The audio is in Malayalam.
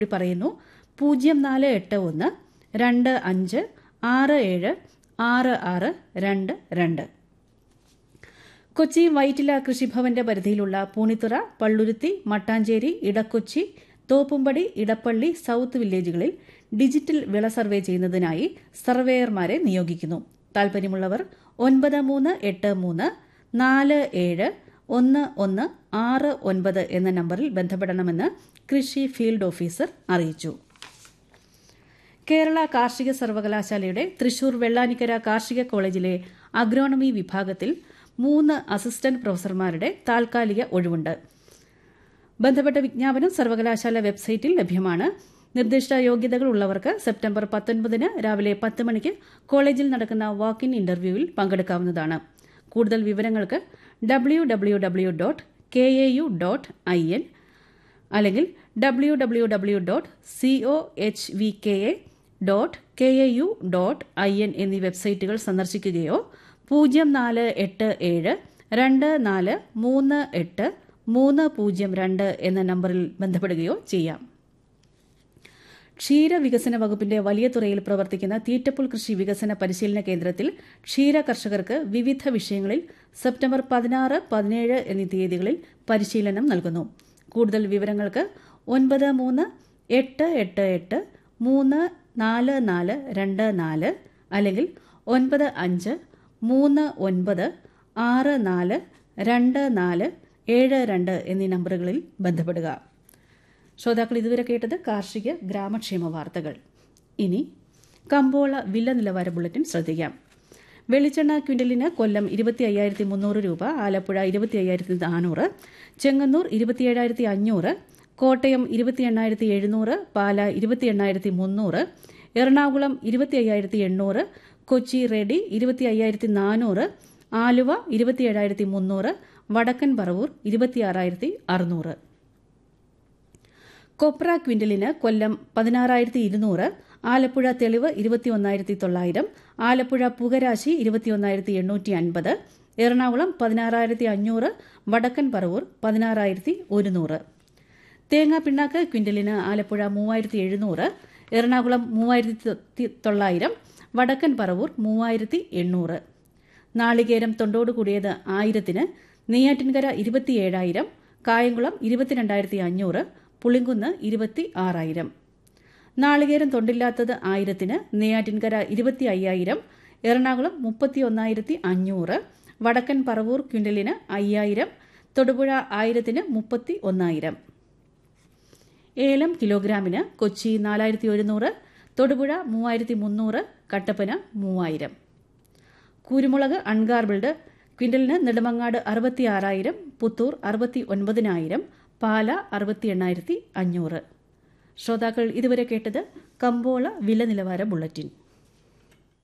പറയുന്നു പൂജ്യം നാല് എട്ട് ഒന്ന് രണ്ട് അഞ്ച് ആറ് ഏഴ് ആറ് ആറ് രണ്ട് രണ്ട് കൊച്ചി വൈറ്റില കൃഷിഭവന്റെ പരിധിയിലുള്ള പൂണിത്തുറ പള്ളുരുത്തി മട്ടാഞ്ചേരി ഇടക്കൊച്ചി തോപ്പുംപടി ഇടപ്പള്ളി സൌത്ത് വില്ലേജുകളിൽ ഡിജിറ്റൽ വിള സർവേ ചെയ്യുന്നതിനായി സർവേയർമാരെ നിയോഗിക്കുന്നു താൽപര്യമുള്ളവർ ഒൻപത് മൂന്ന് എട്ട് മൂന്ന് നാല് ഏഴ് ഒന്ന് ഒന്ന് ആറ് ഒൻപത് എന്ന നമ്പറിൽ ബന്ധപ്പെടണമെന്ന് കൃഷി ഫീൽഡ് ഓഫീസർ അറിയിച്ചു കേരള കാർഷിക സർവകലാശാലയുടെ തൃശൂർ വെള്ളാനിക്കര കാർഷിക കോളേജിലെ അഗ്രോണമി വിഭാഗത്തിൽ മൂന്ന് അസിസ്റ്റന്റ് പ്രൊഫസർമാരുടെ താൽക്കാലിക ഒഴിവുണ്ട് ബന്ധപ്പെട്ട വിജ്ഞാപനം സർവകലാശാല വെബ്സൈറ്റിൽ ലഭ്യമാണ് നിർദ്ദിഷ്ട യോഗ്യതകൾ ഉള്ളവർക്ക് സെപ്റ്റംബർ പത്തൊൻപതിന് രാവിലെ പത്ത് മണിക്ക് കോളേജിൽ നടക്കുന്ന വാക്ക് ഇൻ ഇന്റർവ്യൂവിൽ പങ്കെടുക്കാവുന്നതാണ് കൂടുതൽ വിവരങ്ങൾക്ക് W W W dot K A U dot I N അല്ലെങ്കിൽ W W W dot C O H V K A dot K A U dot I N എന്നീ വെബ്സൈറ്റുകൾ സന്ദർശിക്കുകയോ പൂജ്യം നാല് എട്ട് ഏഴ് രണ്ട് നാല് മൂന്ന് എട്ട് മൂന്ന് പൂജ്യം രണ്ട് എന്ന നമ്പറിൽ ബന്ധപ്പെടുകയോ ചെയ്യാം ക്ഷീരവികസന വകുപ്പിന്റെ വലിയ തുറയിൽ പ്രവർത്തിക്കുന്ന തീറ്റപ്പുൽ കൃഷി വികസന പരിശീലന കേന്ദ്രത്തിൽ ക്ഷീര കർഷകർക്ക് വിവിധ വിഷയങ്ങളിൽ സെപ്റ്റംബർ പതിനാറ് പതിനേഴ് എന്നീ തീയതികളിൽ പരിശീലനം നൽകുന്നു കൂടുതൽ വിവരങ്ങൾക്ക് ഒൻപത് മൂന്ന് എട്ട് എട്ട് എട്ട് മൂന്ന് നാല് നാല് രണ്ട് നാല് അല്ലെങ്കിൽ ഒൻപത് അഞ്ച് മൂന്ന് ഒൻപത് ആറ് നാല് രണ്ട് നാല് ഏഴ് രണ്ട് എന്നീ നമ്പറുകളിൽ ബന്ധപ്പെടുക ശ്രോതാക്കൾ ഇതുവരെ കേട്ടത് കാർഷിക ഗ്രാമക്ഷേമ വാർത്തകൾ ഇനി കമ്പോള വില നിലവാര ബുള്ളറ്റിൻ ശ്രദ്ധിക്കാം വെളിച്ചെണ്ണ ക്വിന്റലിന് കൊല്ലം ഇരുപത്തി അയ്യായിരത്തി മുന്നൂറ് രൂപ ആലപ്പുഴ ഇരുപത്തി അയ്യായിരത്തി നാനൂറ് ചെങ്ങന്നൂർ ഇരുപത്തിയേഴായിരത്തി അഞ്ഞൂറ് കോട്ടയം ഇരുപത്തി എണ്ണായിരത്തി എഴുന്നൂറ് പാല ഇരുപത്തി എണ്ണായിരത്തി മുന്നൂറ് എറണാകുളം ഇരുപത്തി അയ്യായിരത്തി എണ്ണൂറ് കൊച്ചി റെഡി ഇരുപത്തി അയ്യായിരത്തി നാനൂറ് ആലുവ ഇരുപത്തി ഏഴായിരത്തി മുന്നൂറ് വടക്കൻ പറവൂർ ഇരുപത്തിയാറായിരത്തി അറുന്നൂറ് കൊപ്ര ക്വിന്റലിന് കൊല്ലം പതിനാറായിരത്തി ഇരുന്നൂറ് ആലപ്പുഴ തെളിവ് ഇരുപത്തിയൊന്നായിരത്തി തൊള്ളായിരം ആലപ്പുഴ പുകരാശി ഇരുപത്തിയൊന്നായിരത്തി എണ്ണൂറ്റി അൻപത് എറണാകുളം പതിനാറായിരത്തി അഞ്ഞൂറ് വടക്കൻ പറവൂർ പതിനാറായിരത്തി ഒരുന്നൂറ് തേങ്ങാ പിണ്ണാക്ക് ക്വിന്റലിന് ആലപ്പുഴ മൂവായിരത്തി എഴുന്നൂറ് എറണാകുളം മൂവായിരത്തി തൊള്ളായിരം വടക്കൻ പറവൂർ മൂവായിരത്തി എണ്ണൂറ് നാളികേരം തൊണ്ടോട് കൂടിയത് ആയിരത്തിന് നെയ്യാറ്റിൻകര ഇരുപത്തിയേഴായിരം കായംകുളം ഇരുപത്തിരണ്ടായിരത്തി അഞ്ഞൂറ് പുളിങ്കുന്ന് ഇരുപത്തി ആറായിരം നാളികേരം തൊണ്ടില്ലാത്തത് ആയിരത്തിന് നെയ്യാറ്റിൻകര ഇരുപത്തി അയ്യായിരം എറണാകുളം മുപ്പത്തി ഒന്നായിരത്തി അഞ്ഞൂറ് വടക്കൻ പറവൂർ ക്വിന്റലിന് അയ്യായിരം തൊടുപുഴ ആയിരത്തിന് മുപ്പത്തി ഒന്നായിരം ഏലം കിലോഗ്രാമിന് കൊച്ചി നാലായിരത്തി ഒരുന്നൂറ് തൊടുപുഴ മൂവായിരത്തി മുന്നൂറ് കട്ടപ്പന മൂവായിരം കുരുമുളക് അൺഗാർബിൾഡ് ക്വിന്റലിന് നെടുമങ്ങാട് അറുപത്തി ആറായിരം പുത്തൂർ അറുപത്തി ഒൻപതിനായിരം പാല അറുപത്തി എണ്ണായിരത്തി അഞ്ഞൂറ് ശ്രോതാക്കൾ ഇതുവരെ കേട്ടത് കമ്പോള വില നിലവാര ബുള്ളറ്റിൻ